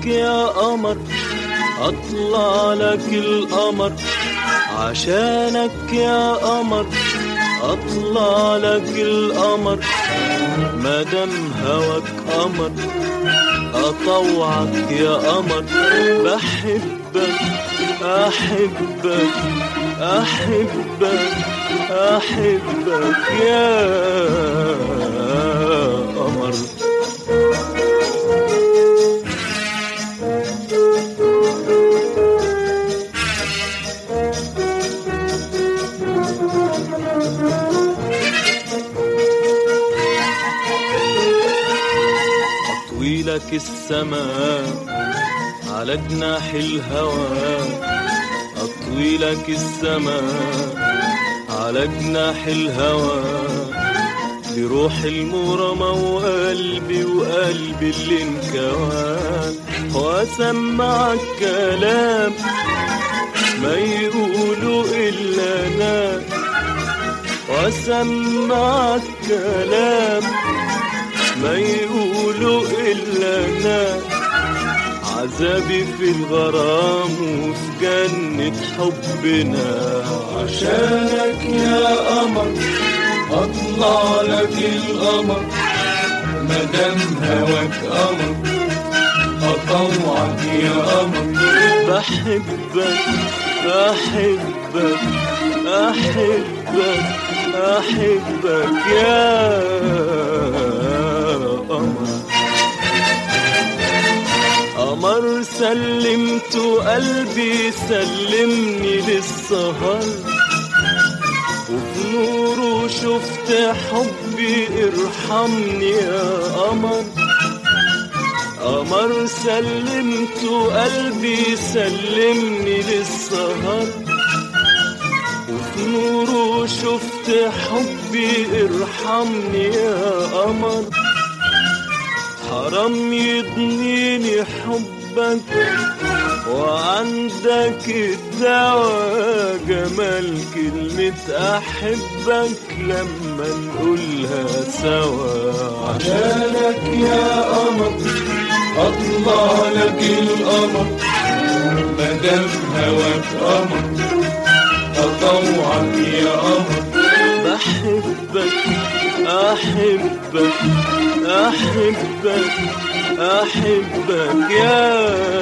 يا قمر اطلع لك القمر عشانك يا قمر اطلع لك القمر مادام هواك قمر اطوعك يا قمر بحبك احبك احبك احبك يا قمر أطوي لك السماء على جناح الهوى أطوي لك السماء على جناح الهوى بروح المرمى وقلبي وقلبي اللي انكوى واسمعك كلام ما يقولوا الا انا واسمعك كلام ما يقولوا الا انا عذابي في الغرام وفي جنة حبنا عشانك يا قمر اطلع لك القمر مدام هواك قمر اطوعك يا قمر بحبك احبك احبك احبك يا قمر قمر سلمت قلبي سلمني للسهر وفي نوره شفت حبي ارحمني يا قمر قمر سلمت قلبي سلمني للسهر وفي نوره شفت حبي ارحمني يا قمر حرام يضنيني حبك وعندك الدواء جمال كلمة أحبك لما نقولها سوا عشانك يا قمر أطلع لك القمر مدام هواك قمر أطوعك يا قمر بحبك أحبك أحبك أحبك يا